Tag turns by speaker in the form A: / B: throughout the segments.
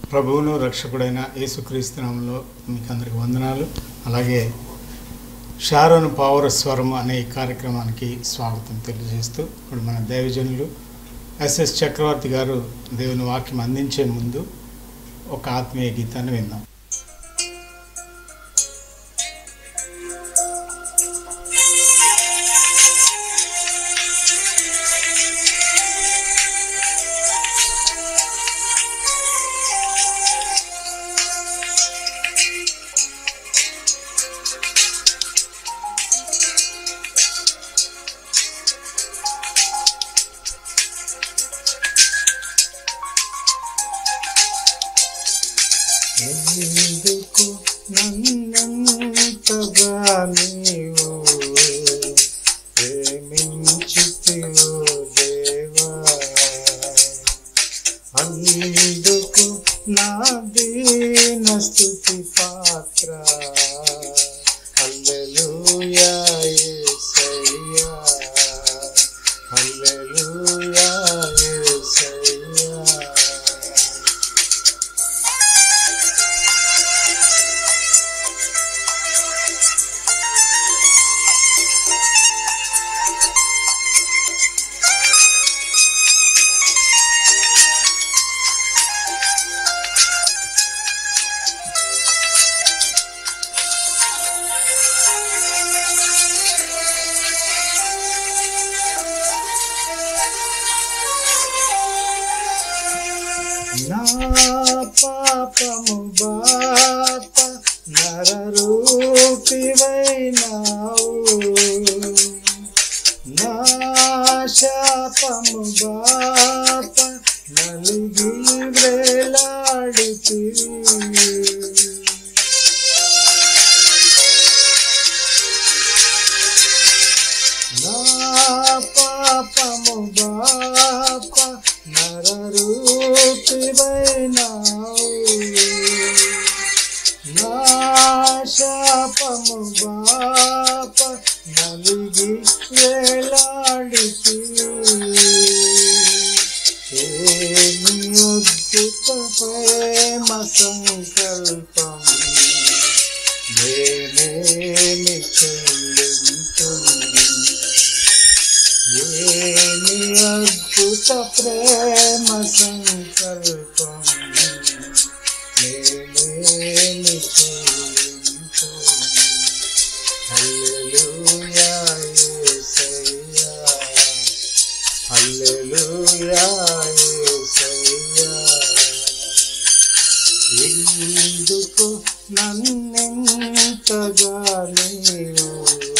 A: ప్రభువును రక్షకుడైన యేసుక్రీస్తు నామంలో మీకు అందరికి వందనాలు అలాగే షారోను పావర స్వరం అనే ఈ కార్యక్రమానికి స్వాగతం తెలియజేస్తూ ఇప్పుడు మన దైవజనులు ఎస్ఎస్ చక్రవర్తి గారు దేవుని వాక్యం అందించే ముందు ఒక ఆత్మీయ గీతాన్ని విందాం ఎందుకు నన్నంతగా నీవు ప్రేమించితివో దేవా అందుకు నా దీన స్తుతి పాత్ర హల్లెలూయా యేసయ్యా హల్లెలూయా యేసయ్యా నా పాపము బాప నరరూపివైనావు నా శాపము బాప నలిగి వేలాడితివి నా పాపము బాప నరరూపివైనావు నా శాపము బాప నలిగి వేలాడితి ఏమి అద్భుత ప్రేమ సంకల్పం నేనేమి చెల్లింతును ఏమి అద్భుత ప్రేమ సంకల్పం నేనేమి చెల్లింపు హల్లెలూయా యేసయ్యా హల్లెలూయా యేసయ్యా ఎందుకు నన్నెంతగా నీవు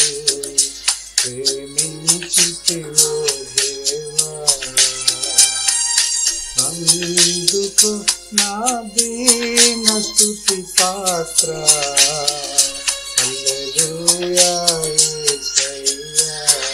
A: ప్రేమించితివో దేవా అందుకు నా దీన స్తుతి పాత్ర హల్లెలూయా యేసయ్యా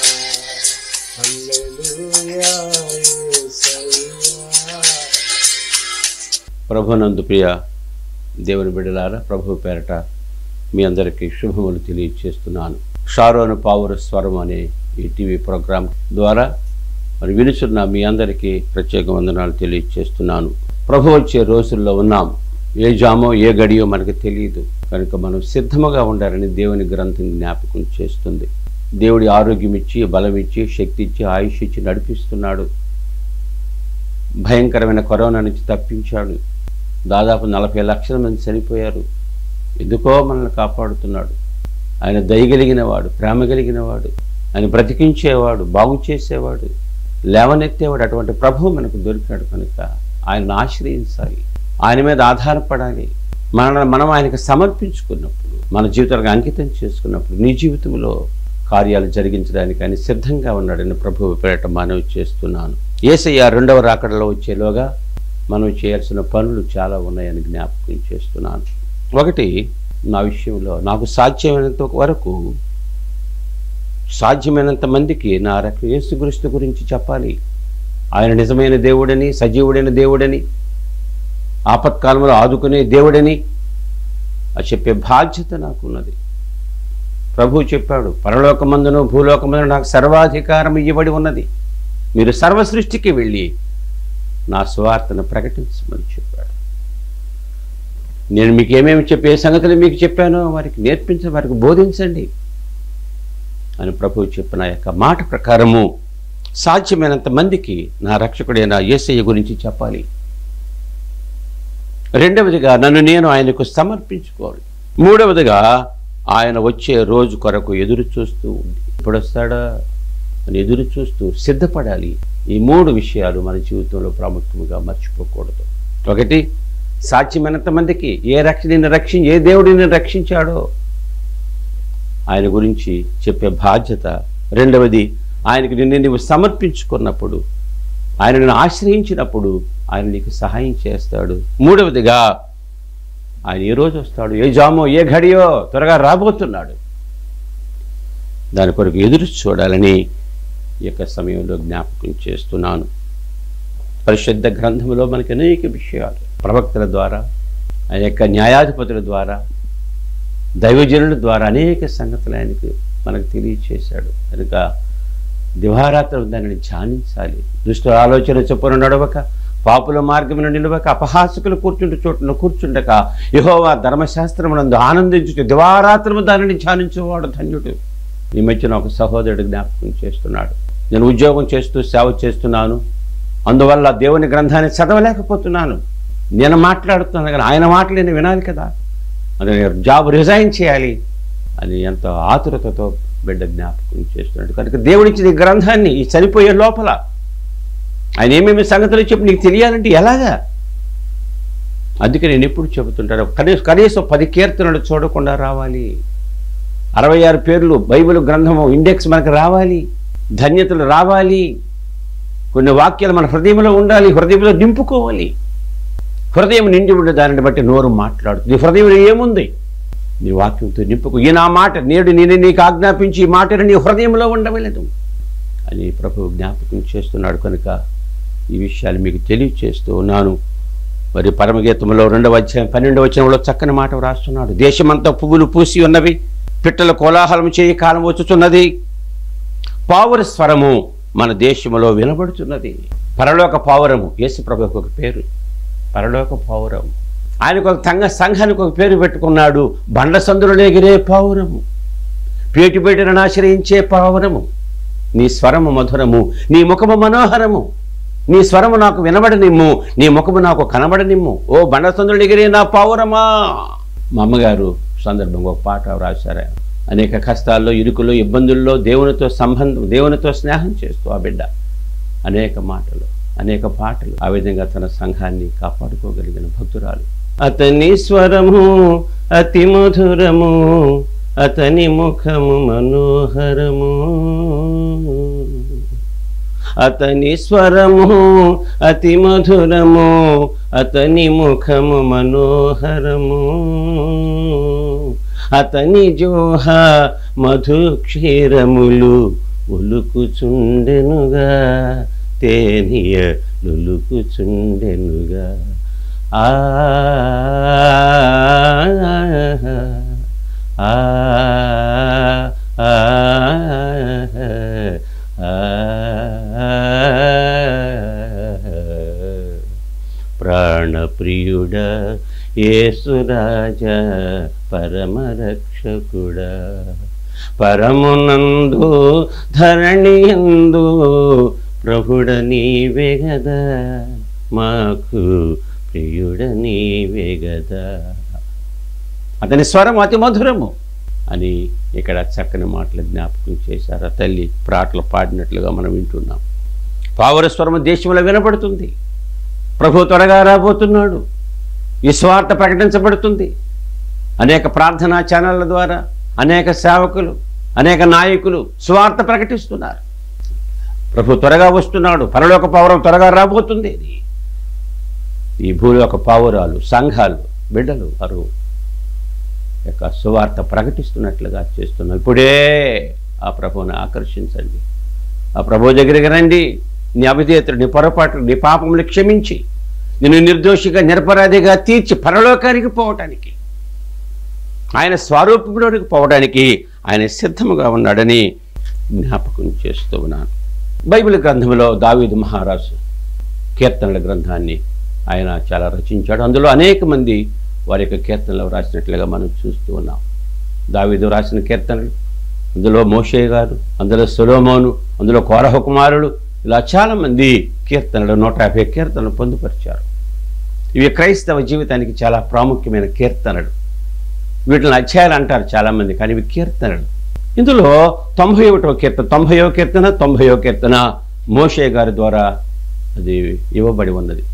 A: హల్లెలూయా యేసయ్యా
B: ప్రభునందు ప్రియ దేవుని బిడ్డలారా ప్రభు పేరట మీ అందరికీ శుభములు తెలియచేస్తున్నాను షారోను పావుర స్వరం అనే ఈ టీవీ ప్రోగ్రాం ద్వారా మరి వినుచున్న మీ అందరికీ ప్రత్యేక వందనాలు తెలియచేస్తున్నాను ప్రభు వచ్చే రోజుల్లో ఉన్నాం ఏ జామో ఏ గడియో మనకు తెలియదు కనుక మనం సిద్ధముగా ఉండాలని దేవుని గ్రంథం జ్ఞాపకం చేస్తుంది దేవుడి ఆరోగ్యం ఇచ్చి బలం ఇచ్చి శక్తి ఇచ్చి ఆయుష్ ఇచ్చి నడిపిస్తున్నాడు భయంకరమైన కరోనా నుంచి తప్పించాడు దాదాపు నలభై లక్షల మంది చనిపోయారు ఎందుకో మనల్ని కాపాడుతున్నాడు ఆయన దయగలిగిన వాడు ప్రేమ కలిగిన వాడు ఆయన బ్రతికించేవాడు బాగు చేసేవాడు లేవనెత్తేవాడు అటువంటి ప్రభువు మనకు దొరికాడు కనుక ఆయనను ఆశ్రయించాలి ఆయన మీద ఆధారపడాలి మన మనం ఆయనకు సమర్పించుకున్నప్పుడు మన జీవితాలకు అంకితం చేసుకున్నప్పుడు నీ జీవితంలో కార్యాలు జరిగించడానికి ఆయన సిద్ధంగా ఉన్నాడని ప్రభువు పేరట మనవి చేస్తున్నాను ఏసయ్య రెండవ రాకడలో వచ్చేలోగా మనం చేయాల్సిన పనులు చాలా ఉన్నాయని జ్ఞాపకం చేస్తున్నాను ఒకటి నా విషయంలో నాకు సాధ్యమైనంత వరకు సాధ్యమైనంత మందికి నా రక యేసుక్రీస్తు గురించి చెప్పాలి ఆయన నిజమైన దేవుడని సజీవుడైన దేవుడని ఆపత్కాలంలో ఆదుకునే దేవుడని అది చెప్పే బాధ్యత నాకున్నది ప్రభు చెప్పాడు పరలోకమందును భూలోకమందును నాకు సర్వాధికారం ఇవ్వబడి ఉన్నది మీరు సర్వ సృష్టికి వెళ్ళి నా స్వార్థను ప్రకటించమని చెప్పాడు నేను మీకు ఏమేమి చెప్పి ఏ సంగతులు మీకు చెప్పానో వారికి నేర్పించండి వారికి బోధించండి అని ప్రభువు చెప్పిన యొక్క మాట ప్రకారము సాధ్యమైనంత మందికి నా రక్షకుడైన యేసయ్య గురించి చెప్పాలి రెండవదిగా నన్ను నేను ఆయనకు సమర్పించుకోవాలి మూడవదిగా ఆయన వచ్చే రోజు కొరకు ఎదురు చూస్తూ ఉంది ఇప్పుడు వస్తాడా అని ఎదురు చూస్తూ సిద్ధపడాలి ఈ మూడు విషయాలు మన జీవితంలో ప్రాముఖ్యంగా మర్చిపోకూడదు ఒకటి సాధ్యమైనంత మందికి ఏ రక్ష నిన్ను రక్షి ఏ దేవుడు నిన్ను రక్షించాడో ఆయన గురించి చెప్పే బాధ్యత రెండవది ఆయనకు నిన్ను నీవు సమర్పించుకున్నప్పుడు ఆయనను ఆశ్రయించినప్పుడు ఆయన నీకు సహాయం చేస్తాడు మూడవదిగా ఆయన ఏ రోజు వస్తాడు ఏ జామో ఏ ఘడియో త్వరగా రాబోతున్నాడు దాని కొరకు ఎదురు చూడాలని ఈ యొక్క సమయంలో జ్ఞాపకం చేస్తున్నాను పరిశుద్ధ గ్రంథంలో మనకి అనేక విషయాలు ప్రవక్తల ద్వారా ఆయన యొక్క న్యాయాధిపతుల ద్వారా దైవజనుల ద్వారా అనేక సంగతులు ఆయనకు మనకు తెలియచేశాడు కనుక దివారాత్రులు దానిని ధ్యానించాలి దుష్ట ఆలోచన చొప్పున నడవక పాపుల మార్గమున నిలవక అపహాసకులు కూర్చుంటు చోటున కూర్చుండక యహోవా ధర్మశాస్త్రమునందు ఆనందించు దివారాత్రము దానిని ధ్యానించేవాడు ధన్యుడు ఈ మధ్యన ఒక సహోదరుడు జ్ఞాపకం చేస్తున్నాడు నేను ఉద్యోగం చేస్తూ సేవ చేస్తున్నాను అందువల్ల దేవుని గ్రంథాన్ని చదవలేకపోతున్నాను నేను మాట్లాడుతున్నాను కానీ ఆయన మాటలు నేను వినాలి కదా అది నేను జాబ్ రిజైన్ చేయాలి అని ఎంతో ఆతురతతో బిడ్డ జ్ఞాపకం చేస్తున్నాడు కనుక దేవుడిచ్చిన ఈ గ్రంథాన్ని ఈ చనిపోయే లోపల ఆయన ఏమేమి సంగతులు చెప్పి నీకు తెలియాలంటే ఎలాగా అందుకే నేను ఎప్పుడు చెబుతుంటాను కనీసం కనీసం పది కీర్తనలు చూడకుండా రావాలి అరవై ఆరు పేర్లు బైబిల్ గ్రంథము ఇండెక్స్ మనకు రావాలి ధన్యతలు రావాలి కొన్ని వాక్యాలు మన హృదయంలో ఉండాలి హృదయంలో నింపుకోవాలి హృదయం నిండి ఉండే దానిని బట్టి నోరు మాట్లాడుతుంది నీ హృదయంలో ఏముంది నీ వాక్యంతో నింపుకు ఈ నా మాట నేడు నేను నీకు ఆజ్ఞాపించి ఈ మాటను నీ హృదయంలో ఉండవలేదు అని ప్రభు జ్ఞాపకం చేస్తున్నాడు కనుక ఈ విషయాలు మీకు తెలియచేస్తూ ఉన్నాను మరి పరమగీతంలో రెండవ అధ్యాయం పన్నెండవ వచనంలో చక్కని మాట వ్రాస్తున్నాడు దేశమంతా పువ్వులు పూసి ఉన్నవి పిట్టల కోలాహలం చేయి కాలం వచ్చుచున్నది పావుర స్వరము మన దేశంలో వినబడుతున్నది పరలోక పావురము యేసు ప్రభుకు ఒక పేరు పరలోక పావురం ఆయనకు ఒక తంగ సంఘానికి ఒక పేరు పెట్టుకున్నాడు బండ సందులు ఎగిరే పావురము పేటి పేటను ఆశ్రయించే పావురము నీ స్వరము మధురము నీ ముఖము మనోహరము నీ స్వరము నాకు వినబడనిమ్ము నీ ముఖము నాకు కనబడనిమ్ము ఓ బండ సందులు ఎగిరే నా పావురమా మా అమ్మగారు సందర్భంగా ఒక పాట రాశారు అనేక కష్టాల్లో ఇరుకులో ఇబ్బందుల్లో దేవునితో సంబంధం దేవునితో స్నేహం చేస్తూ ఆ బిడ్డ అనేక మాటలు అనేక పాటలు ఆ విధంగా తన సంఘాన్ని కాపాడుకోగలిగిన భక్తురాలు అతని స్వరము అతి మధురము అతని ముఖము మనోహరము అతని స్వరము అతి మధురము అతని ముఖము మనోహరము అతని జోహ మధు క్షీరములు ఉలుకుచుండెనుగా తేనియ నులుకుచుండెనుగా ఆ ఆ ఆ ప్రాణప్రియుడ యేసురాజ పరమరక్షకుడ పరమునందు ధరణియందు ప్రభుడ నీవే గదా మాకు ప్రియుడ నీవే గదా అతని స్వరం అతి మధురము అని ఇక్కడ చక్కని మాటలు జ్ఞాపకం చేశారు ఆ తల్లి ప్రాటలు పాడినట్లుగా మనం వింటున్నాం పావుర స్వరము దేశంలో వినపడుతుంది ప్రభు త్వరగా రాబోతున్నాడు ఈ స్వార్థ ప్రకటించబడుతుంది అనేక ప్రార్థనా ఛానళ్ళ ద్వారా అనేక సేవకులు అనేక నాయకులు స్వార్థ ప్రకటిస్తున్నారు ప్రభు త్వరగా వస్తున్నాడు పరలోక పావురం త్వరగా రాబోతుంది ఈ భూలోక పావురాలు సంఘాలు బిడ్డలు వారు యొక్క సువార్త ప్రకటిస్తున్నట్లుగా చేస్తున్నాం ఇప్పుడే ఆ ప్రభువుని ఆకర్షించండి ఆ ప్రభు దగ్గరికి రండి నీ అవిధేతలు నీ పొరపాట్లు నీ పాపములు క్షమించి నిన్ను నిర్దోషిగా నిరపరాధిగా తీర్చి పరలోకానికి పోవటానికి ఆయన స్వరూపంలోనికి పోవడానికి ఆయన సిద్ధముగా ఉన్నాడని జ్ఞాపకం చేస్తూ ఉన్నాను బైబిల్ గ్రంథంలో దావీదు మహారాజు కీర్తనల గ్రంథాన్ని ఆయన చాలా రచించాడు అందులో అనేక మంది వారి యొక్క కీర్తనలో రాసినట్లుగా మనం చూస్తూ ఉన్నాం దావీదు రాసిన కీర్తనలు అందులో మోషే గారు అందులో సులోమోను అందులో కోరహ కుమారుడు ఇలా చాలామంది కీర్తనలు నూట యాభై కీర్తనలు పొందుపరిచారు ఇవి క్రైస్తవ జీవితానికి చాలా ప్రాముఖ్యమైన కీర్తనలు వీటిని అధ్యాయాలు అంటారు చాలామంది కానీ ఇవి కీర్తనలు ఇందులో తొంభై ఒకటవ కీర్తన తొంభైవ కీర్తన తొంభైవ కీర్తన మోషే గారి ద్వారా అది ఇవ్వబడి ఉన్నది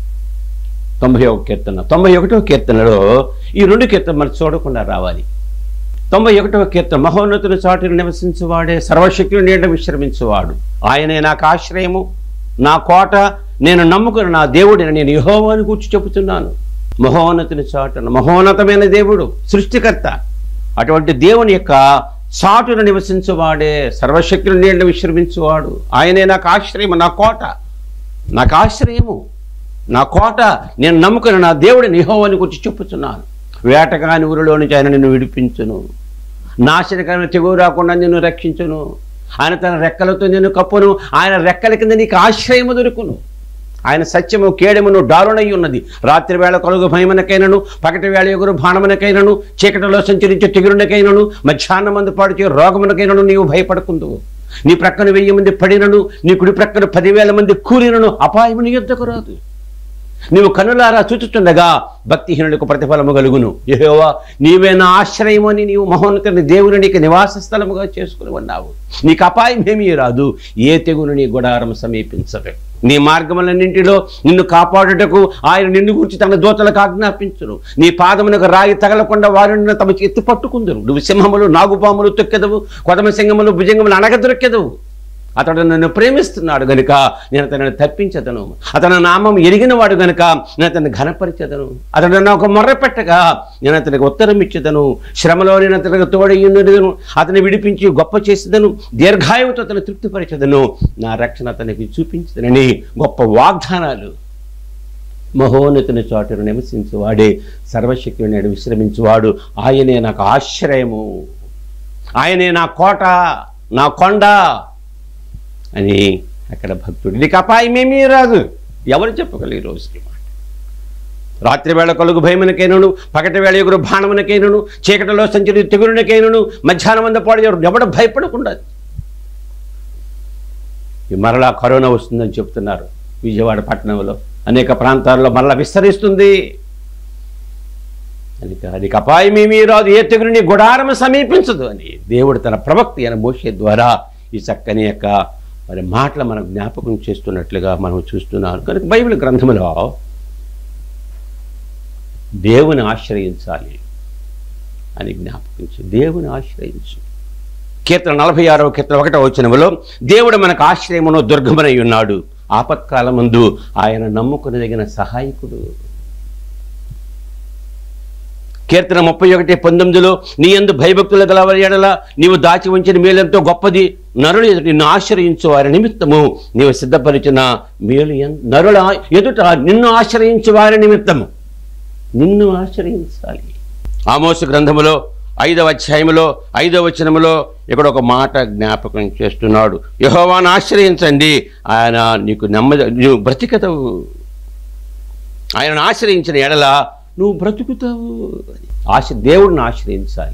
B: తొంభై ఒక కీర్తన తొంభై ఒకటవ కీర్తనలో ఈ రెండు కీర్తన మనం చూడకుండా రావాలి తొంభై ఒకటవ కీర్తన మహోన్నతుని చాటును నివసించువాడే సర్వశక్తులు నీడ విశ్రమించువాడు ఆయనే నాకు ఆశ్రయము నా కోట నేను నమ్ముకున్న నా దేవుడిని నేను యెహోవాని కూర్చి చెబుతున్నాను మహోన్నతుని చాటున మహోన్నతమైన దేవుడు సృష్టికర్త అటువంటి దేవుని యొక్క చాటును నివసించువాడే సర్వశక్తులు నీడ విశ్రమించువాడు ఆయనే నాకు ఆశ్రయము నా కోట నాకు ఆశ్రయము నా కోట నేను నమ్ముకున్న నా దేవుడిని యెహోవాని గురించి చెప్పుచున్నాను వేటగాని ఊరిలో నుంచి ఆయన నిన్ను విడిపించును నాశనకరమైన తెగువ రాకుండా నిన్ను రక్షించును ఆయన తన రెక్కలతో నిన్ను కప్పును ఆయన రెక్కల కింద నీకు ఆశ్రయము దొరుకును ఆయన సత్యము కేడమును డారునై ఉన్నది రాత్రి వేళ కలుగు భయమునకైనను పగటి వేళ ఎగురు బాణమునకైనను చీకటిలో సంచరించే తెగురునకైనను మధ్యాహ్నం మందు పాడుచే రోగమునకైనను నీవు భయపడకుందువు నీ ప్రక్కన వెయ్యి మంది పడినను నీ కుడి ప్రక్కన పదివేల మంది కూలినను అపాయము నీ యుద్ధకు రాదు నీవు కనులారా చూచుచుండగా భక్తిహీనులకు ప్రతిఫలము కలుగును యెహోవా నీవే నా ఆశ్రయమని నీవు మహోన్నతుని దేవుని నీకు నివాస స్థలముగా చేసుకుని ఉన్నావు నీకు అపాయం ఏమీ రాదు ఏ తెగును నీ గుడారం సమీపించవే నీ మార్గములన్నింటిలో నిన్ను కాపాడుటకు ఆయన నిన్ను గురించి తన దూతలకు ఆజ్ఞాపించును నీ పాదమునకు రాయి తగలకుండా వారిని తమ ఎత్తి పట్టుకుందరు నువ్వు సింహములు నాగుపాములు తొక్కెదవు కొదమ సింహములు భుజంగములు అనగదొక్కెదవు అతడు నన్ను ప్రేమిస్తున్నాడు గనుక నేను అతనిని తప్పించదను అతని నామం ఎరిగిన వాడు గనుక నేను అతన్ని ఘనపరిచదను అతడు నాకు మొర్ర పెట్టగా నేను అతనికి ఉత్తరం ఇచ్చేదను శ్రమలో నేను అతనికి తోడయ్యున్నదను అతని విడిపించి గొప్ప చేసేదను దీర్ఘాయువుతో అతను తృప్తిపరిచదను నా రక్షణ అతనికి చూపించదనని గొప్ప వాగ్దానాలు మహోన్నతుని చోటను నివసించువాడే సర్వశక్తుని నేడు విశ్రమించువాడు ఆయనే నాకు ఆశ్రయము ఆయనే నా కోట నా కొండ అని అక్కడ భక్తుడు నీకు అపాయమేమీ రాదు ఎవరు చెప్పగలరు ఈ రోజుకి మాట రాత్రి వేళ కలుగు భయమునకైనను పగటి వేళ ఎగురు బాణమునకైనను చీకటిలో సంచరి తెగురునకైనను మధ్యాహ్నం అంద పాడు ఎవడు భయపడకుండా ఈ మరలా కరోనా వస్తుందని చెప్తున్నారు విజయవాడ పట్టణంలో అనేక ప్రాంతాల్లో మరలా విస్తరిస్తుంది అది అది అపాయమేమీ రాదు ఏ తెగులు నీ గుడారం సమీపించదు అని దేవుడు తన ప్రవక్తి అయిన మోషే ద్వారా ఈ చక్కని యొక్క మరి మాటలు మనం జ్ఞాపకం చేస్తున్నట్లుగా మనం చూస్తున్నాం కనుక బైబిల్ గ్రంథంలో దేవుని ఆశ్రయించాలి అని జ్ఞాపకించు దేవుని ఆశ్రయించు కీర్తన నలభై ఆరవ కీర్తన ఒకటో వచనములో దేవుడు మనకు ఆశ్రయమును దుర్గమనై ఉన్నాడు ఆపత్కాలమందు ఆయన నమ్ముకునదగిన సహాయకుడు కీర్తన ముప్పై ఒకటి పంతొమ్మిదిలో నీ ఎందు భయభక్తులు గల ఎడల నీవు దాచి ఉంచిన మేలెంతో గొప్పది నరులు ఎదుట నిన్ను ఆశ్రయించు వారి నిమిత్తము నీవు సిద్ధపరిచిన మేలు ఎన్- నరుల ఎదుట నిన్ను ఆశ్రయించు వారి నిమిత్తము నిన్ను ఆశ్రయించాలి ఆమోసు గ్రంథములో ఐదవ అధ్యాయములో ఐదవ వచనములో ఇక్కడ ఒక మాట జ్ఞాపకం చేస్తున్నాడు యహోవాను ఆశ్రయించండి ఆయన నీకు నెమ్మది నువ్వు బ్రతికతవు ఆయనను ఆశ్రయించిన ఎడల నువ్వు బ్రతుకుతావు ఆశ దేవుడిని ఆశ్రయించాలి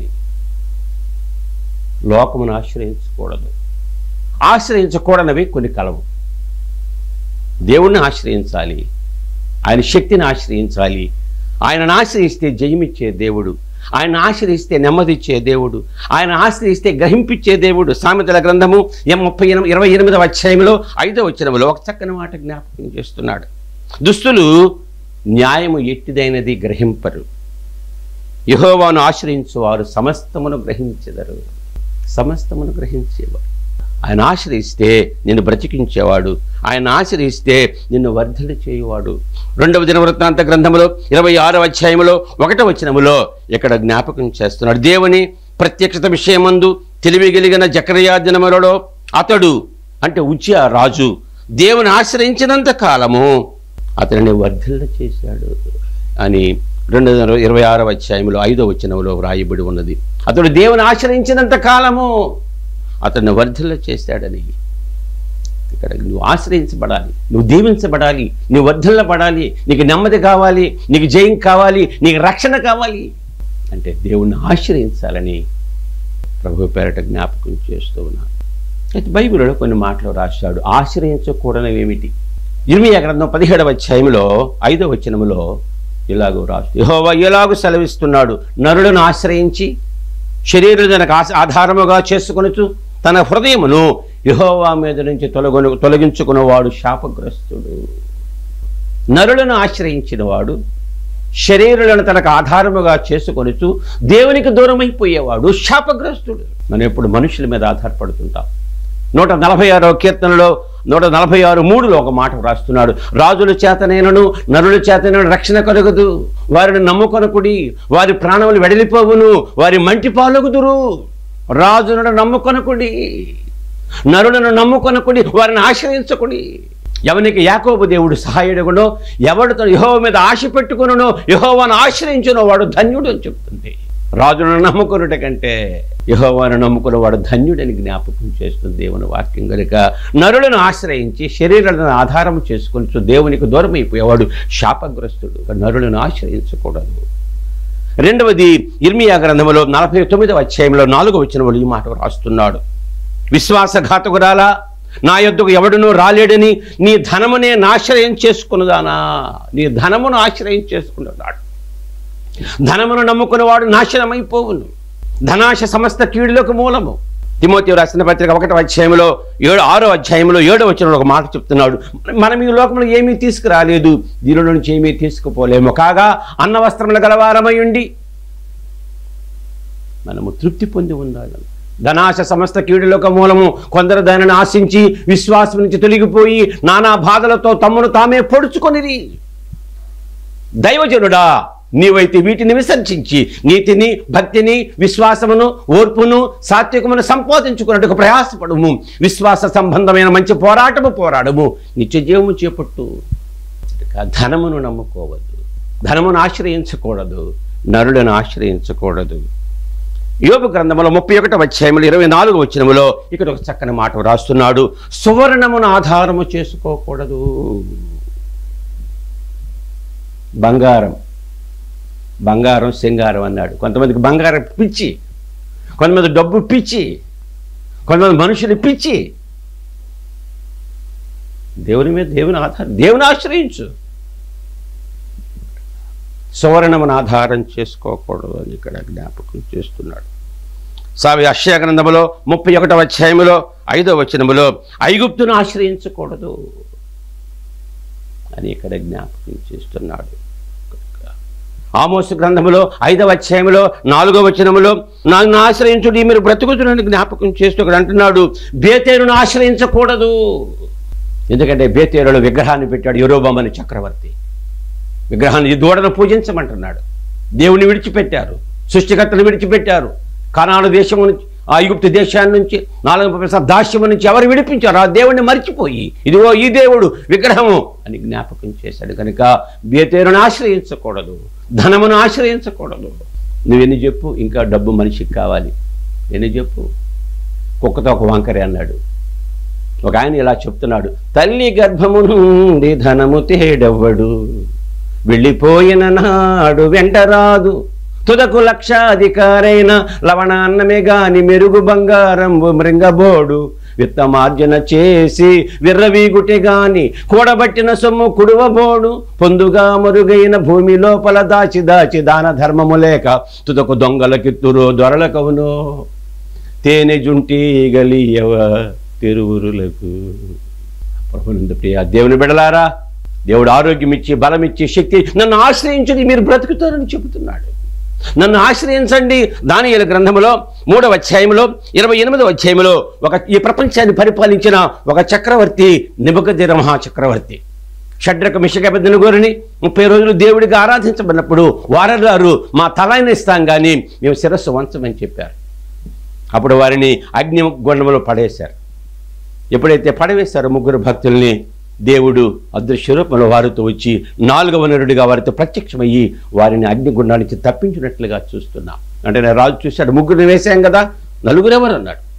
B: లోకమును ఆశ్రయించకూడదు ఆశ్రయించకూడనివి కొన్ని కలవు దేవుణ్ణి ఆశ్రయించాలి ఆయన శక్తిని ఆశ్రయించాలి ఆయనను ఆశ్రయిస్తే జయమిచ్చే దేవుడు ఆయన ఆశ్రయిస్తే నెమ్మదిచ్చే దేవుడు ఆయన ఆశ్రయిస్తే గ్రహింపిచ్చే దేవుడు సామెతల గ్రంథము ఎం ముప్పై ఎనిమిది ఇరవై ఎనిమిదవ అధ్యాయంలో ఐదవ వచనములో ఒక చక్కని మాట జ్ఞాపకం చేస్తున్నాడు దుస్తులు న్యాయము ఎట్టిదైనది గ్రహింపరు యహోవాను ఆశ్రయించువారు సమస్తమును గ్రహించెదరు సమస్తమును గ్రహించేవాడు ఆయన ఆశ్రయిస్తే నిన్ను బ్రతికించేవాడు ఆయన ఆశ్రయిస్తే నిన్ను వర్ధలు చేయువాడు రెండవ దినవృత్తాంత గ్రంథములో ఇరవై ఆరవ అధ్యాయములో ఒకటవ వచనములో ఇక్కడ జ్ఞాపకం చేస్తున్నాడు దేవుని ప్రత్యక్షత విషయమందు తెలివి కలిగిన జకరియా దినములలో అతడు అంటే ఉజ్జా రాజు దేవుని ఆశ్రయించినంత కాలము అతనిని వర్ధిల్ల చేశాడు అని రెండు వందల ఇరవై ఆరవ అధ్యాయంలో ఐదో వచనంలో వ్రాయబడి ఉన్నది అతడు దేవుని ఆశ్రయించినంత కాలము అతన్ని వర్ధిల్ల చేశాడని ఇక్కడ నువ్వు ఆశ్రయించబడాలి నువ్వు దీవించబడాలి నువ్వు వర్ధల్లబడాలి నీకు నెమ్మది కావాలి నీకు జయం కావాలి నీకు రక్షణ కావాలి అంటే దేవుణ్ణి ఆశ్రయించాలని ప్రభు పేరట జ్ఞాపకం చేస్తూ ఉన్నాను అయితే బైబిల్లో కొన్ని మాటలు రాశాడు ఆశ్రయించకూడనివి ఏమిటి ఇర్మియా గ్రంథం పదిహేడవ అధ్యాయంలో ఐదవ వచనములో ఇలాగూ రాస్తూ యెహోవా ఎలాగూ సెలవిస్తున్నాడు నరులను ఆశ్రయించి శరీరం తనకు ఆశ ఆధారముగా చేసుకొనుచు తన హృదయమును యెహోవా మీద నుంచి తొలగొను తొలగించుకున్నవాడు శాపగ్రస్తుడు నరులను ఆశ్రయించిన వాడు శరీరులను తనకు ఆధారముగా చేసుకొనుచు దేవునికి దూరమైపోయేవాడు శాపగ్రస్తుడు మనం ఎప్పుడు మనుషుల మీద ఆధారపడుతుంటాం నూట నలభై ఆరో కీర్తనలో నూట నలభై ఆరు మూడులో ఒక మాట వ్రాస్తున్నాడు రాజుల చేతనైనను నరుల చేతనైన రక్షణ కలుగదు వారిని నమ్ముకొనకుడి వారి ప్రాణములు వెడలిపోవును వారి మంటి పాలగుదురు రాజులను నమ్ముకొనకుడి నరులను నమ్ముకొనకుడి వారిని ఆశ్రయించకుడి ఎవనికి యాకోబు దేవుడు సహాయుడుగునో ఎవడితో యహోవ మీద ఆశ పెట్టుకునో యహోవాను ఆశ్రయించునో వాడు ధన్యుడు అని చెప్తుంది రాజును నమ్ముకున్నట కంటే యహోవాను నమ్ముకున్న వాడు ధన్యుడని జ్ఞాపకం చేస్తుంది దేవుని వాక్యం కనుక నరులను ఆశ్రయించి శరీరాలను ఆధారం చేసుకొని దేవునికి దూరం అయిపోయేవాడు శాపగ్రస్తుడు నరులను ఆశ్రయించకూడదు రెండవది ఇర్మియా గ్రంథంలో నలభై తొమ్మిదవ అధ్యాయంలో నాలుగో వచ్చిన ఈ మాట రాస్తున్నాడు విశ్వాసఘాతకురాలా నా యొద్దకు ఎవడునూ రాలేడని నీ ధనమునే నాశ్రయం చేసుకున్నదానా నీ ధనమును ఆశ్రయం చేసుకున్నదాడు ధనమును నమ్ముకున్నవాడు నాశనమైపోవును ధనాశ సమస్త కీడులకు మూలము తిమోతి రాసిన పత్రిక ఒకటో అధ్యాయంలో ఏడు ఆరో అధ్యాయంలో ఏడో వచ్చిన ఒక మాట చెప్తున్నాడు మనం ఈ లోకంలో ఏమీ తీసుకురాలేదు దీనిలో నుంచి ఏమీ తీసుకుపోలేము కాగా అన్న వస్త్రములు గలవారమై ఉండి మనము తృప్తి పొంది ఉండాలి ధనాశ సమస్త కీడులకు మూలము కొందరు దానిని ఆశించి విశ్వాసం నుంచి తొలగిపోయి నానా బాధలతో తమ్మును తామే పొడుచుకొనిరి దైవజనుడా నీవైతే వీటిని విసర్జించి నీతిని భక్తిని విశ్వాసమును ఓర్పును సాత్వికమును సంపాదించుకున్నట్టుకు ప్రయాసపడము విశ్వాస సంబంధమైన మంచి పోరాటము పోరాడము నిత్య జీవము చేపట్టు ఇక ధనమును నమ్ముకోవద్దు ధనమును ఆశ్రయించకూడదు నరులను ఆశ్రయించకూడదు యోగ గ్రంథంలో ముప్పై ఒకటో అధ్యాయములు ఇరవై నాలుగు వచ్చినములో ఇక్కడ ఒక చక్కని మాట రాస్తున్నాడు సువర్ణమును ఆధారము చేసుకోకూడదు బంగారం బంగారం సింగారం అన్నాడు కొంతమందికి బంగారం పిచ్చి కొంతమంది డబ్బు పిచ్చి కొంతమంది మనుషులు పిచ్చి దేవుని మీద దేవుని ఆధారం దేవుని ఆశ్రయించు సువర్ణమును ఆధారం చేసుకోకూడదు అని ఇక్కడ జ్ఞాపకం చేస్తున్నాడు సావి అక్షయ గ్రంథములో ముప్పై ఒకటవ అధ్యాయములో ఐదవ వచనములో ఐగుప్తును ఆశ్రయించకూడదు అని ఇక్కడ జ్ఞాపకం చేస్తున్నాడు ఆమోసు గ్రంథములో ఐదవ అధ్యాయంలో నాలుగవ వచనములో నన్ను ఆశ్రయించుడి మీరు బ్రతుకుతున్నని జ్ఞాపకం చేస్తూ ఇక్కడ అంటున్నాడు బేతేరును ఆశ్రయించకూడదు ఎందుకంటే బేతేరులో విగ్రహాన్ని పెట్టాడు యూరోబమ్మని చక్రవర్తి విగ్రహాన్ని ఈ దూడను పూజించమంటున్నాడు దేవుని విడిచిపెట్టారు సృష్టికర్తను విడిచిపెట్టారు కనాడు దేశం నుంచి ఆ ఐగుప్తు దేశాన్ని నుంచి నాలుగు ముప్పై సంవత్సరాల దాస్యము నుంచి ఎవరు విడిపించారు ఆ దేవుడిని మర్చిపోయి ఇదిగో ఈ దేవుడు విగ్రహము అని జ్ఞాపకం చేశాడు కనుక బేతేరును ఆశ్రయించకూడదు ధనమును ఆశ్రయించకూడదు నువ్వెన్ని చెప్పు ఇంకా డబ్బు మనిషికి కావాలి ఎన్ని చెప్పు కుక్కతో ఒక వంకరే అన్నాడు ఒక ఆయన ఇలా చెప్తున్నాడు తల్లి గర్భము నుండి ధనము తేడెవ్వడు వెళ్ళిపోయిన నాడు వెంటరాదు తుదకు లక్షాధికారైన లవణాన్నమే గాని మెరుగు బంగారంబు మృంగబోడు విత్తమార్జన చేసి విర్రవీగుటే గాని కూడబట్టిన సొమ్ము కుడువబోడు పొందుగా మరుగైన భూమి లోపల దాచి దాచి దాన ధర్మము లేక తుదకు దొంగలకిత్తురు దొరలకవునో తేనె జుంటి గలియవ తిరువురులకు ప్రభునందు ప్రియ దేవుని బిడలారా దేవుడు ఆరోగ్యం ఇచ్చి బలం ఇచ్చి శక్తి నన్ను ఆశ్రయించండి మీరు బ్రతుకుతారని చెబుతున్నాడు నన్ను ఆశ్రయించండి దానియల గ్రంథములో మూడవ అధ్యాయంలో ఇరవై ఎనిమిదవ అధ్యాయంలో ఒక ఈ ప్రపంచాన్ని పరిపాలించిన ఒక చక్రవర్తి నిబగదిర మహాచక్రవర్తి షడ్రక మిషకబెద్దను గోరిని ముప్పై రోజులు దేవుడికి ఆరాధించబడినప్పుడు వారగారు మా తలైన ఇస్తాం కానీ మేము శిరస్సు వంచమని చెప్పారు అప్పుడు వారిని అగ్ని గుండంలో పడేశారు ఎప్పుడైతే పడవేశారో ముగ్గురు భక్తుల్ని దేవుడు అదృశ్య రూపంలో వారితో వచ్చి నాలుగవ నరుడిగా వారితో ప్రత్యక్షమయ్యి వారిని అగ్నిగుండా నుంచి తప్పించినట్లుగా చూస్తున్నాం అంటే నేను రాజు చూశాడు ముగ్గురిని వేశాం కదా నలుగురు ఎవరు అన్నాడు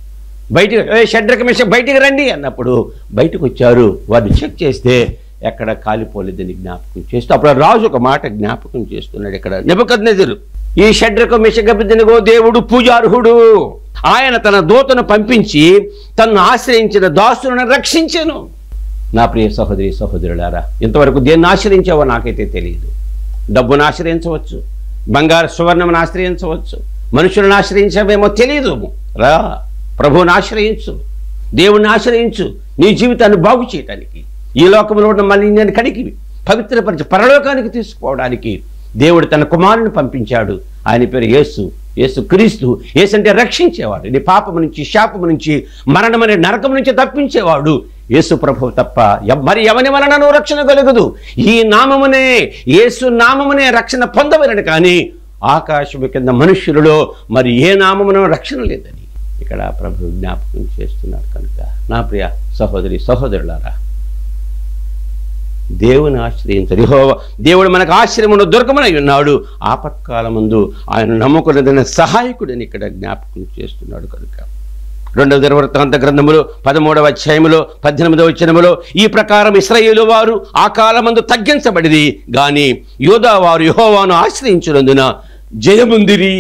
B: బయటికి ఏ షడ్రక మిష బయటికి రండి అన్నప్పుడు బయటకు వచ్చారు వారిని చెక్ చేస్తే ఎక్కడ కాలిపోలేదని జ్ఞాపకం చేస్తూ అప్పుడు ఆ రాజు ఒక మాట జ్ఞాపకం చేస్తున్నాడు ఇక్కడ నెబుకద్నెజరు ఈ షడ్రక మిషగబిద్దనిగో దేవుడు పూజార్హుడు ఆయన తన దూతను పంపించి తన్ను ఆశ్రయించిన దాసులను రక్షించెను నా ప్రియ సహోదరి సహోదరులారా ఇంతవరకు దేన్ని ఆశ్రయించావో నాకైతే తెలియదు డబ్బును ఆశ్రయించవచ్చు బంగారు సువర్ణమును ఆశ్రయించవచ్చు మనుషులను ఆశ్రయించావేమో తెలియదు రా ప్రభువుని ఆశ్రయించు దేవుణ్ణి ఆశ్రయించు నీ జీవితాన్ని బాగు చేయటానికి ఈ లోకంలో ఉన్న మలిన్యాన్ని కడిగి పవిత్రపరిచి పరలోకానికి తీసుకుపోవడానికి దేవుడు తన కుమారుని పంపించాడు ఆయన పేరు యేసు యేసు క్రీస్తు యేసు అంటే రక్షించేవాడు నీ పాపము నుంచి శాపము నుంచి మరణం అనే నరకం నుంచి తప్పించేవాడు యేసు ప్రభువు తప్ప ఎవ్- మరి ఎవని వలనను రక్షణ కలుగదు ఈ నామమునే యేసు నామమునే రక్షణ పొందవలను కానీ ఆకాశము కింద మనుష్యులలో మరి ఏ నామమున రక్షణ లేదని ఇక్కడ ప్రభు జ్ఞాపకం చేస్తున్నారు కనుక నా ప్రియ సహోదరి సహోదరులారా దేవుని ఆశ్రయించరు యెహోవా దేవుడు మనకు ఆశ్రయమును దుర్గమనై ఉన్నాడు ఆపత్కాలమందు ఆయన నమ్ముకున్నదైన సహాయకుడిని ఇక్కడ జ్ఞాపకం చేస్తున్నాడు కనుక రెండవ దినవృత్తాంత గ్రంథములో పదమూడవ అధ్యాయములో పద్దెనిమిదవ వచనములో ఈ ప్రకారం ఇస్రాయేలు వారు ఆ కాలమందు తగ్గించబడిది గాని యోధా వారు యెహోవాను ఆశ్రయించినందున జయముందిరి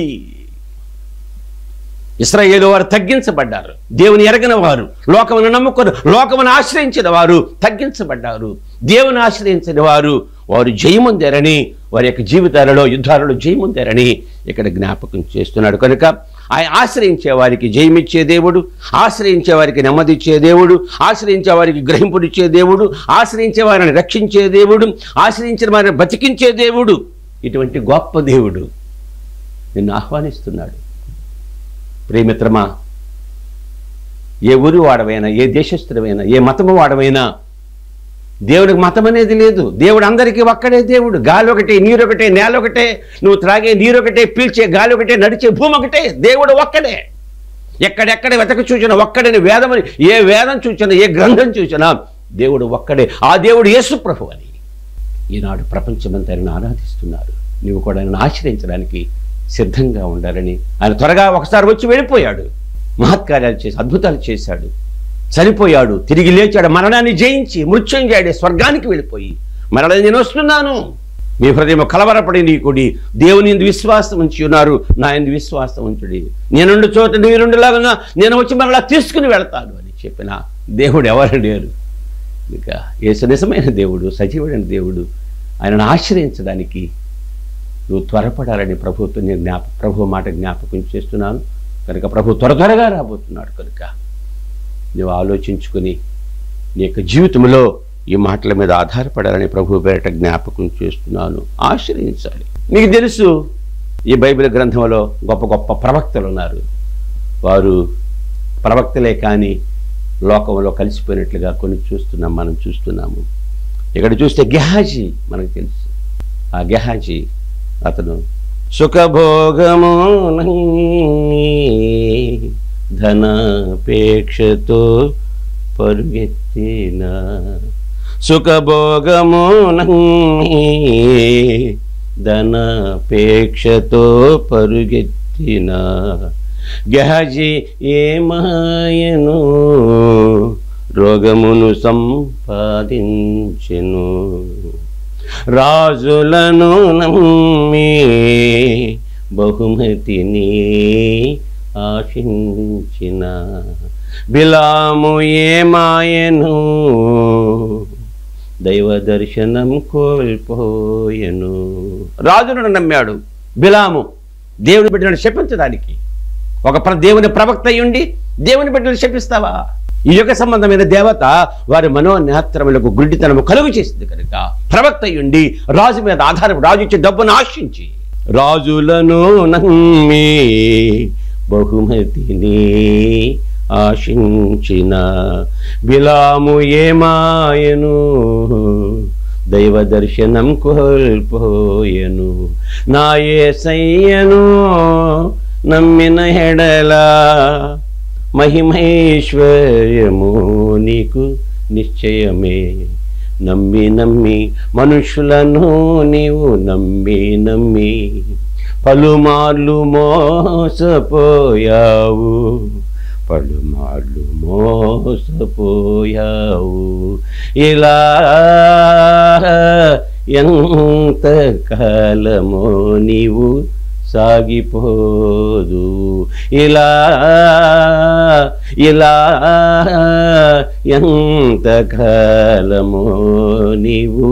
B: ఇస్రాయేలు వారు తగ్గించబడ్డారు దేవుని ఎరగిన వారు లోకమును నమ్ముకొని లోకమును ఆశ్రయించిన వారు తగ్గించబడ్డారు దేవుని ఆశ్రయించిన వారు వారు జయముందారని వారి యొక్క జీవితాలలో యుద్ధాలలో జయముందారని ఇక్కడ జ్ఞాపకం చేస్తున్నాడు కనుక ఆయన ఆశ్రయించే వారికి జయమిచ్చే దేవుడు ఆశ్రయించే వారికి నెమ్మదిచ్చే దేవుడు ఆశ్రయించే వారికి గ్రహింపునిచ్చే దేవుడు ఆశ్రయించే వారిని రక్షించే దేవుడు ఆశ్రయించిన వారిని బతికించే దేవుడు ఇటువంటి గొప్ప దేవుడు నిన్ను ఆహ్వానిస్తున్నాడు ప్రేమిత్రమా ఏ ఊరి వాడవైనా ఏ దేశస్థుడమైనా ఏ మతము వాడవైనా దేవుడికి మతం అనేది లేదు దేవుడు అందరికీ ఒక్కడే దేవుడు గాలి ఒకటే నీరు ఒకటే నేల ఒకటే నువ్వు త్రాగే నీరు ఒకటే పీల్చే గాలి ఒకటే నడిచే భూమి ఒకటే దేవుడు ఒక్కడే ఎక్కడెక్కడ వెతక చూసినా ఒక్కడని వేదమని ఏ వేదం చూసినా ఏ గ్రంథం చూసినా దేవుడు ఒక్కడే ఆ దేవుడు యేసు ప్రభు అని ఈనాడు ప్రపంచమంతా ఆయనను ఆరాధిస్తున్నారు నువ్వు కూడా ఆయనను ఆశ్రయించడానికి సిద్ధంగా ఉండాలని ఆయన త్వరగా ఒకసారి వచ్చి వెళ్ళిపోయాడు మహత్కార్యాలు చేసి అద్భుతాలు చేశాడు చనిపోయాడు తిరిగి లేచాడు మరణాన్ని జయించి మృత్యుంజాడే స్వర్గానికి వెళ్ళిపోయి మరణ నేను వస్తున్నాను మీ హృదయం కలవరపడి నీ కుడి దేవుని ఎందు విశ్వాసం ఉంచి ఉన్నారు నా ఎందు విశ్వాసం ఉంచుడి నేనుండు చోట నీరుండులాగా నేను వచ్చి మరలా తీసుకుని వెళ్తాను అని చెప్పిన దేవుడు ఎవరు లేరు ఇక యేసు నిజమైన దేవుడు సజీవుడైన దేవుడు ఆయనను ఆశ్రయించడానికి నువ్వు త్వరపడాలని ప్రభుత్వం నేను జ్ఞాప ప్రభు మాట జ్ఞాపకం చేస్తున్నాను కనుక ప్రభు త్వర త్వరగా రాబోతున్నాడు కనుక నువ్వు ఆలోచించుకుని నీ యొక్క జీవితంలో ఈ మాటల మీద ఆధారపడాలని ప్రభు పేరట జ్ఞాపకం చేస్తున్నాను ఆశ్రయించాలి మీకు తెలుసు ఈ బైబిల్ గ్రంథంలో గొప్ప గొప్ప ప్రవక్తలు ఉన్నారు వారు ప్రవక్తలే కానీ లోకంలో కలిసిపోయినట్లుగా కొన్ని చూస్తున్నాం మనం చూస్తున్నాము ఇక్కడ చూస్తే గెహాజీ మనకు తెలుసు ఆ గెహాజీ అతను సుఖభోగము ధనాపేక్షతో పరుగెత్తిన సుఖభోగము ధనాపేక్షతో పరుగెత్తిన గహజి ఏమాయను రోగమును సంపాదించెను రాజులను నమ్మి బహుమతిని ఆశించిన బిలాము ఏమాయను దైవ దర్శనం కోల్పోయెను రాజులను నమ్మాడు బిలాము దేవుని బిడ్డలను శపించడానికి ఒక ప్ర దేవుని ప్రవక్త అయ్యుండి దేవుని బిడ్డలు శపిస్తావా ఈ యొక్క సంబంధమైన దేవత వారి మనోనేత్రములకు గుడ్డితనము కలుగు చేసింది కనుక ప్రవక్త అయ్యుండి రాజు మీద ఆధారపడి రాజు ఇచ్చే డబ్బును ఆశించి రాజులను నమ్మి బహుమతిని ఆశించిన బిలాము ఏమాయను దైవ దర్శనం కోల్పోయెను నా ఏసయ్యను నమ్మిన హెడలా మహిమేశ్వర్యము నీకు నిశ్చయమే నమ్మి నమ్మి మనుషులను నీవు నమ్మి నమ్మి పలుమార్లు మోసపోయావు పలుమార్లు మోసపోయావు ఇలా ఎంత కాలమో నీవు సాగిపోదు ఇలా ఇలా ఎంత కాలమో నీవు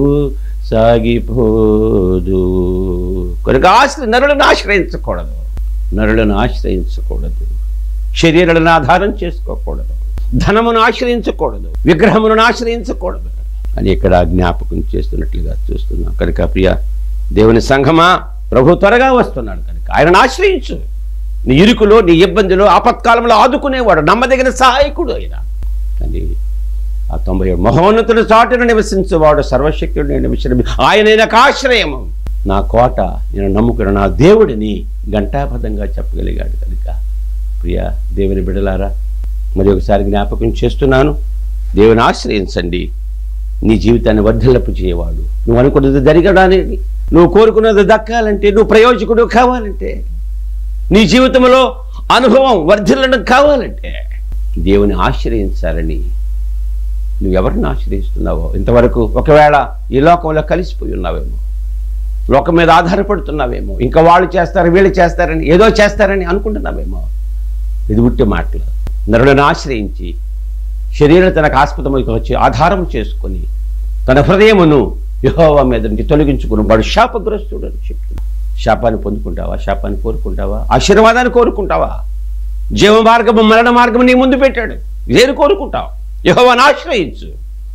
B: సాగిపోదు కనుక ఆశ్ర నరులను ఆశ్రయించకూడదు నరులను ఆశ్రయించకూడదు శరీరాలను ఆధారం చేసుకోకూడదు ధనమును ఆశ్రయించకూడదు విగ్రహమును ఆశ్రయించకూడదు అని ఇక్కడ జ్ఞాపకం చేస్తున్నట్లుగా చూస్తున్నాం కనుక ప్రియ దేవుని సంఘమా ప్రభు త్వరగా వస్తున్నాడు కనుక ఆయనను ఆశ్రయించు నీ ఇరుకులో నీ ఇబ్బందిలో ఆపత్కాలంలో ఆదుకునేవాడు నమ్మదగిన సహాయకుడు ఆయన కానీ ఆ తొంభై ఏడు మహోన్నతుడు చాటును నివసించేవాడు సర్వశక్తుడు నేను నివసించడం ఆయన నాకు ఆశ్రయము నా కోట నేను నమ్ముకున్న నా దేవుడిని ఘంటాబద్ధంగా చెప్పగలిగాడు కనుక ప్రియ దేవుని బిడలారా మరి ఒకసారి జ్ఞాపకం చేస్తున్నాను దేవుని ఆశ్రయించండి నీ జీవితాన్ని వర్ధిల్లపు చేయవాడు నువ్వు అనుకున్నది జరగడానికి నువ్వు కోరుకున్నది దక్కాలంటే నువ్వు ప్రయోజకుడు కావాలంటే నీ జీవితంలో అనుభవం వర్ధిల్లడం కావాలంటే దేవుని ఆశ్రయించాలని నువ్వు ఎవరిని ఆశ్రయిస్తున్నావో ఇంతవరకు ఒకవేళ ఈ లోకంలో కలిసిపోయి ఉన్నావేమో లోకం మీద ఆధారపడుతున్నావేమో ఇంకా వాళ్ళు చేస్తారు వీళ్ళు చేస్తారని ఏదో చేస్తారని అనుకుంటున్నావేమో ఇది ఉట్టి మాటలు నరులను ఆశ్రయించి శరీరం తనకు ఆస్పదమైకి వచ్చి ఆధారం చేసుకొని తన హృదయమును యహోవా మీద నుంచి తొలగించుకుని వాడు శాపగ్రస్తుడు అని చెప్తున్నాడు శాపాన్ని పొందుకుంటావా శాపాన్ని కోరుకుంటావా ఆశీర్వాదాన్ని కోరుకుంటావా జీవ మార్గము మరణ మార్గము నీ ముందు పెట్టాడు ఏది కోరుకుంటావు యహోవాను ఆశ్రయించు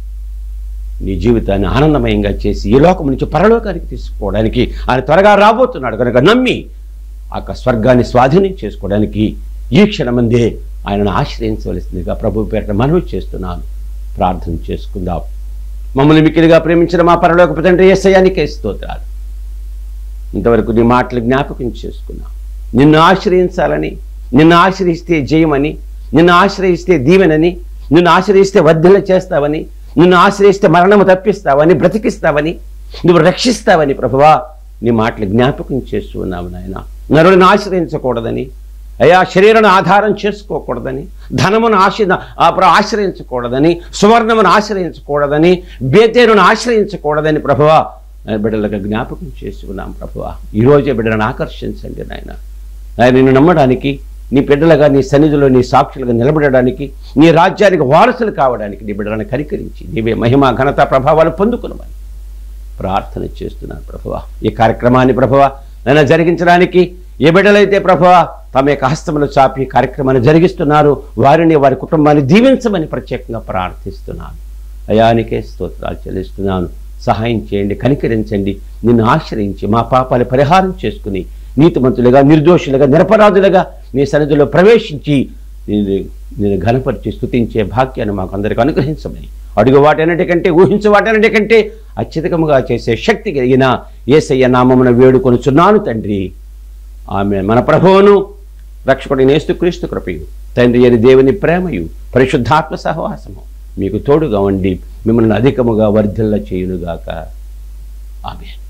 B: నీ జీవితాన్ని ఆనందమయంగా చేసి ఈ లోకం నుంచి పరలోకానికి తీసుకోవడానికి ఆయన త్వరగా రాబోతున్నాడు కనుక నమ్మి ఆ యొక్క స్వర్గాన్ని స్వాధీనం చేసుకోవడానికి ఈ క్షణమందే ఆయనను ఆశ్రయించవలసిందిగా ప్రభు పేట మనవి చేస్తున్నాను ప్రార్థన చేసుకుందాం మమ్మల్ని మిక్కిలిగా ప్రేమించిన మా పరలోక తండ్రి ఏసయానికే స్తోత్రాలు ఇంతవరకు నీ మాటలు జ్ఞాపకం చేసుకున్నాం నిన్ను ఆశ్రయించాలని నిన్ను ఆశ్రయిస్తే జయమని నిన్ను ఆశ్రయిస్తే దీవెనని నిన్ను ఆశ్రయిస్తే వర్ధన చేస్తావని నిన్ను ఆశ్రయిస్తే మరణము తప్పిస్తావని బ్రతికిస్తావని నువ్వు రక్షిస్తావని ప్రభువా నీ మాటలు జ్ఞాపకం చేస్తూ ఉన్నావు నాయన నరులను ఆశ్రయించకూడదని అయా శరీరాన్ని ఆధారం చేసుకోకూడదని ధనమును ఆశ ఆ ప్ర- ఆశ్రయించకూడదని సువర్ణమును ఆశ్రయించకూడదని బేతేరును ఆశ్రయించకూడదని ప్రభువా నా బిడ్డలకు జ్ఞాపకం చేసుకున్నాం ప్రభువా ఈరోజే బిడ్డలను ఆకర్షించండి నాయన ఆయన నిన్ను నమ్మడానికి నీ బిడ్డలుగా నీ సన్నిధిలో నీ సాక్షులుగా నిలబడడానికి నీ రాజ్యానికి వారసులు కావడానికి నీ బిడ్డలను కనికరించి నీవే మహిమ ఘనత ప్రభావాలు పొందుకునమని ప్రార్థన చేస్తున్నాను ప్రభువ ఈ కార్యక్రమాన్ని ప్రభువ నన్ను జరిగించడానికి ఏ బిడ్డలైతే ప్రభువ తమ యొక్క హస్తములు చాపి ఈ కార్యక్రమాన్ని జరిగిస్తున్నారు వారిని వారి కుటుంబాన్ని దీవించమని ప్రత్యేకంగా ప్రార్థిస్తున్నాను అయానికే స్తోత్రాలు చెల్లిస్తున్నాను సహాయం చేయండి కనికరించండి నిన్ను ఆశ్రయించి మా పాపాలు పరిహారం చేసుకుని నీతిమంతులుగా నిర్దోషులుగా నిరపరాధులుగా నీ సన్నిధిలో ప్రవేశించి నేను నేను ఘనపరిచి స్తుతించే భాగ్యాన్ని మాకు అందరికి అనుగ్రహించమని అడుగు వాటన్నిటికంటే ఊహించు వాటన్నిటికంటే అత్యధికముగా చేసే శక్తి కలిగిన ఏసయ్య నామమున వేడుకొనుచున్నాను తండ్రి ఆమె మన ప్రభువును రక్షకుడి నేస్తుక్రీస్తు కృపయు తండ్రి అని దేవుని ప్రేమయు పరిశుద్ధాత్మ సహవాసము మీకు తోడుగా ఉండి మిమ్మల్ని అధికముగా వర్ధిల్ల చేయునుగాక ఆమె